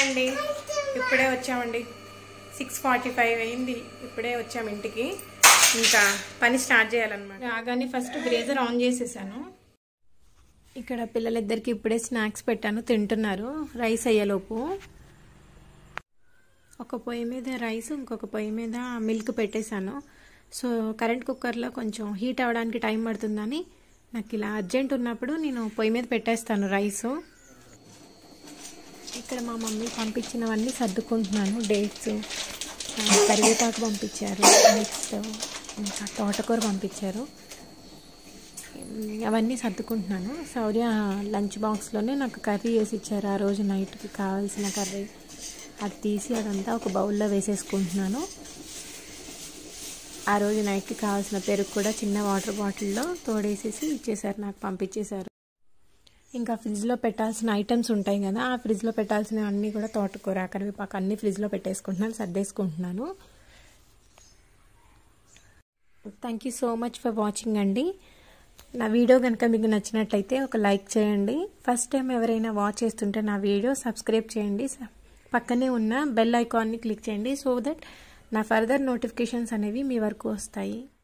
అండి ఇప్పుడే వచ్చామండి సిక్స్ ఫార్టీ ఫైవ్ అయింది ఇప్పుడే వచ్చాము ఇంటికి ఇంకా పని స్టార్ట్ చేయాలన్నమాట రాగానే ఫస్ట్ గ్రేజర్ ఆన్ చేసేసాను ఇక్కడ పిల్లలిద్దరికి ఇప్పుడే స్నాక్స్ పెట్టాను తింటున్నారు రైస్ అయ్యేలోపు ఒక పొయ్యి మీద రైస్ ఇంకొక పొయ్యి మీద మిల్క్ పెట్టేశాను సో కరెంట్ కుక్కర్లో కొంచెం హీట్ అవ్వడానికి టైం పడుతుందని నాకు ఇలా అర్జెంట్ ఉన్నప్పుడు నేను పొయ్యి మీద పెట్టేస్తాను రైసు ఇక్కడ మా మమ్మీ పంపించినవన్నీ సర్దుకుంటున్నాను డేట్స్ కరివేపాకు పంపించారు నెక్స్ట్ ఇంకా తోటకూర పంపించారు అవన్నీ సర్దుకుంటున్నాను శౌర్య లంచ్ బాక్స్లోనే నాకు కర్రీ వేసి ఇచ్చారు ఆ రోజు నైట్కి కావాల్సిన కర్రీ అది తీసి అదంతా ఒక బౌల్లో వేసేసుకుంటున్నాను ఆ రోజు నైట్కి కావాల్సిన పెరుగు కూడా చిన్న వాటర్ బాటిల్లో తోడేసేసి ఇచ్చేసారు నాకు పంపించేశారు ఇంకా ఫ్రిడ్జ్లో పెట్టాల్సిన ఐటమ్స్ ఉంటాయి కదా ఆ ఫ్రిడ్జ్లో పెట్టాల్సినవి అన్నీ కూడా తోటకూర కరివేపాకు అన్నీ ఫ్రిడ్జ్లో పెట్టేసుకుంటున్నాను సర్దేసుకుంటున్నాను thank you so much for watching అండి నా వీడియో కనుక మీకు నచ్చినట్లయితే ఒక లైక్ చేయండి ఫస్ట్ టైం ఎవరైనా వాచ్ చేస్తుంటే నా వీడియో సబ్స్క్రైబ్ చేయండి పక్కనే ఉన్న బెల్ ఐకాన్ని క్లిక్ చేయండి సో దట్ నా ఫర్దర్ నోటిఫికేషన్స్ అనేవి మీ వరకు వస్తాయి